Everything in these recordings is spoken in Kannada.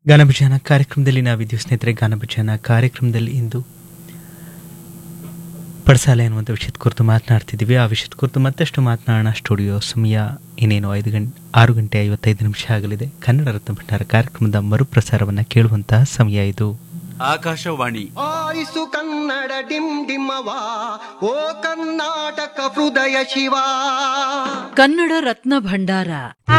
ಗಾನಭಜನ ಕಾರ್ಯಕ್ರಮದಲ್ಲಿ ನಾವಿದ್ದೀವಿ ಸ್ನೇಹಿತರೆ ಗಾನಭಜನ ಕಾರ್ಯಕ್ರಮದಲ್ಲಿ ಇಂದು ಪಡಸಾಲೆ ಅನ್ನುವಂಥ ವಿಷಯದ ಕುರಿತು ಮಾತನಾಡ್ತಿದ್ದೀವಿ ಆ ವಿಷಯದ ಕುರಿತು ಮತ್ತಷ್ಟು ಮಾತನಾಡೋಣ ಸ್ಟುಡಿಯೋ ಸಮಯ ಇನ್ನೇನು ಐದು ಗಂಟೆ ಆರು ಗಂಟೆ ಐವತ್ತೈದು ನಿಮಿಷ ಆಗಲಿದೆ ಕನ್ನಡ ರತ್ನ ಭಂಡಾರ ಕಾರ್ಯಕ್ರಮದ ಮರುಪ್ರಸಾರವನ್ನು ಕೇಳುವಂತಹ ಸಮಯ ಇದು ಆಕಾಶವಾಣಿ ಆರಿಸು ಕನ್ನಡ ಡಿಮ್ ಡಿಮ್ಮವ ಓ ಕರ್ನಾಟಕ ಹೃದಯ ಶಿವ ಕನ್ನಡ ರತ್ನ ಭಂಡಾರ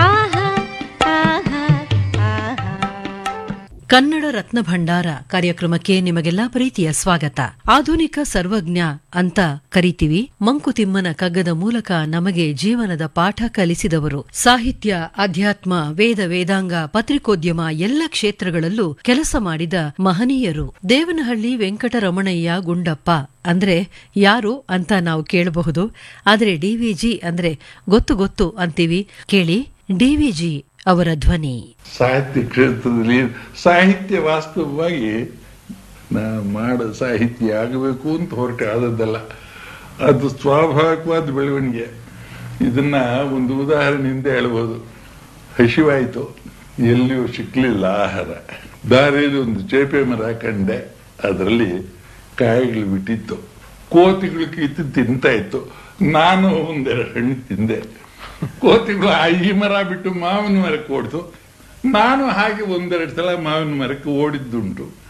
ಕನ್ನಡ ರತ್ನ ಭಂಡಾರ ಕಾರ್ಯಕ್ರಮಕ್ಕೆ ನಿಮಗೆಲ್ಲಾ ಪ್ರೀತಿಯ ಸ್ವಾಗತ ಆಧುನಿಕ ಸರ್ವಜ್ಞ ಅಂತ ಕರಿತೀವಿ ಮಂಕುತಿಮ್ಮನ ಕಗ್ಗದ ಮೂಲಕ ನಮಗೆ ಜೀವನದ ಪಾಠ ಕಲಿಸಿದವರು ಸಾಹಿತ್ಯ ಅಧ್ಯಾತ್ಮ ವೇದ ವೇದಾಂಗ ಪತ್ರಿಕೋದ್ಯಮ ಎಲ್ಲ ಕ್ಷೇತ್ರಗಳಲ್ಲೂ ಕೆಲಸ ಮಾಡಿದ ಮಹನೀಯರು ದೇವನಹಳ್ಳಿ ವೆಂಕಟರಮಣಯ್ಯ ಗುಂಡಪ್ಪ ಅಂದ್ರೆ ಯಾರು ಅಂತ ನಾವು ಕೇಳಬಹುದು ಆದ್ರೆ ಡಿವಿಜಿ ಅಂದ್ರೆ ಗೊತ್ತು ಗೊತ್ತು ಅಂತೀವಿ ಕೇಳಿ ಡಿವಿಜಿ ಅವರ ಧ್ವನಿ ಸಾಹಿತ್ಯ ಕ್ಷೇತ್ರದಲ್ಲಿ ಸಾಹಿತ್ಯ ವಾಸ್ತವವಾಗಿ ನಾ ಮಾಡೋ ಸಾಹಿತ್ಯ ಆಗಬೇಕು ಅಂತ ಹೊರಟೆ ಆದದ್ದಲ್ಲ ಅದು ಸ್ವಾಭಾವಿಕವಾದ ಬೆಳವಣಿಗೆ ಇದನ್ನ ಒಂದು ಉದಾಹರಣೆಯಿಂದ ಹೇಳ್ಬೋದು ಹಸಿವಾಯಿತು ಎಲ್ಲಿಯೂ ಸಿಕ್ಕಲಿಲ್ಲ ಆಹಾರ ದಾರಿಯಲ್ಲಿ ಒಂದು ಚೇಪೆ ಮರ ಕಂಡೆ ಅದರಲ್ಲಿ ಕಾಯಿಗಳು ಬಿಟ್ಟಿತ್ತು ಕೋತಿಗಳು ಕಿತ್ತು ತಿಂತಾ ಇತ್ತು ನಾನು ಒಂದೆರಡು ಹಣ್ಣು ತಿಂದೆ ಕೋತಿಗಳು ಆ ಈ ಮರ ಬಿಟ್ಟು ಮಾವಿನ ಮರಕ್ಕೆ ಓಡಿತು ನಾನು ಹಾಗೆ ಒಂದೆರಡು ಸಲ ಮಾವಿನ ಮರಕ್ಕೆ ಓಡಿದ್ದುಂಟು